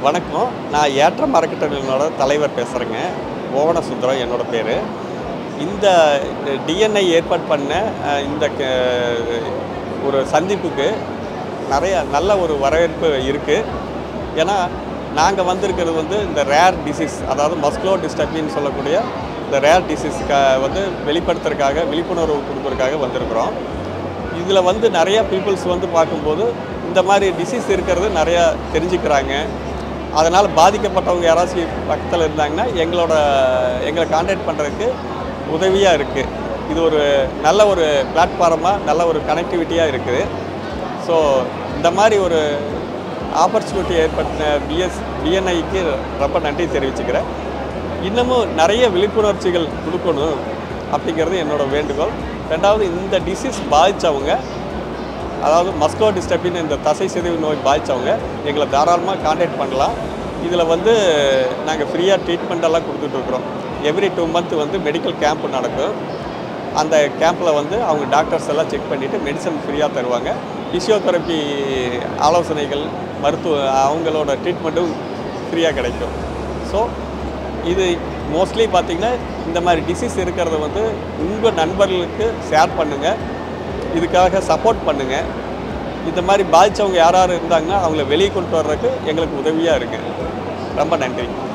வணக்கம் நான் ஏற்றம் அறக்கட்டளையினோட தலைவர் பேசுகிறேங்க ஓவன சுந்தரம் என்னோட பேர் இந்த டிஎன்ஐ ஏற்பாடு பண்ண அஹ், இந்த க- ஒரு சந்திப்புக்கு நிறைய நல்ல ஒரு வரவேற்பு இருக்குது ஏன்னா நாங்கள் வந்திருக்கிறது வந்து இந்த ரேர் டிசீஸ் அதாவது மஸ்குலோ டிஸ்டர்பின்னு சொல்லக்கூடிய இந்த ரேர் டிசீஸ்க்கு வந்து வெளிப்படுத்துறதுக்காக விழிப்புணர்வு கொடுக்கறதுக்காக வந்திருக்கிறோம் இதில் வந்து நிறைய பீப்புள்ஸ் வந்து பார்க்கும்போது இந்த மாதிரி டிசீஸ் இருக்கிறது நிறையா தெரிஞ்சுக்கிறாங்க அதனால் பாதிக்கப்பட்டவங்க யாராச்சும் பக்கத்தில் இருந்தாங்கன்னா எங்களோட எங்களை காண்டாக்ட் பண்ணுறதுக்கு உதவியாக இருக்குது இது ஒரு நல்ல ஒரு பிளாட்ஃபார்மாக நல்ல ஒரு கனெக்டிவிட்டியாக இருக்குது ஸோ இந்த மாதிரி ஒரு ஆப்பர்ச்சுனிட்டி ஏற்படுத்தின பிஎஸ் பிஎன்ஐக்கு ரொம்ப நன்றி தெரிவிச்சுக்கிறேன் இன்னமும் நிறைய விழிப்புணர்ச்சிகள் கொடுக்கணும் அப்படிங்கிறது என்னோட வேண்டுகோள் ரெண்டாவது இந்த டிசீஸ் பாதித்தவங்க அதாவது மஸ்கோ டிஸ்டர்பின் இந்த தசை சிதைவு நோய் பாதித்தவங்க எங்களை தாராளமாக காண்டாக்ட் பண்ணலாம் இதில் வந்து நாங்கள் ஃப்ரீயாக ட்ரீட்மெண்ட் எல்லாம் கொடுத்துட்ருக்குறோம் எவ்ரி டூ மந்த் வந்து மெடிக்கல் கேம்ப் நடக்கும் அந்த கேம்பில் வந்து அவங்க டாக்டர்ஸ் எல்லாம் செக் பண்ணிவிட்டு மெடிசன் ஃப்ரீயாக தருவாங்க ஃபிசியோதெரப்பி ஆலோசனைகள் மருத்துவ அவங்களோட ட்ரீட்மெண்ட்டும் ஃப்ரீயாக கிடைக்கும் ஸோ இது மோஸ்ட்லி பார்த்தீங்கன்னா இந்த மாதிரி டிசீஸ் இருக்கிறத வந்து உங்கள் நண்பர்களுக்கு ஷேர் பண்ணுங்கள் இதுக்காக சப்போர்ட் பண்ணுங்கள் இந்த மாதிரி பாதித்தவங்க யார் யார் இருந்தாங்கன்னா அவங்கள வெளியே கொண்டு வர்றதுக்கு எங்களுக்கு உதவியாக இருக்குது ரொம்ப நன்றி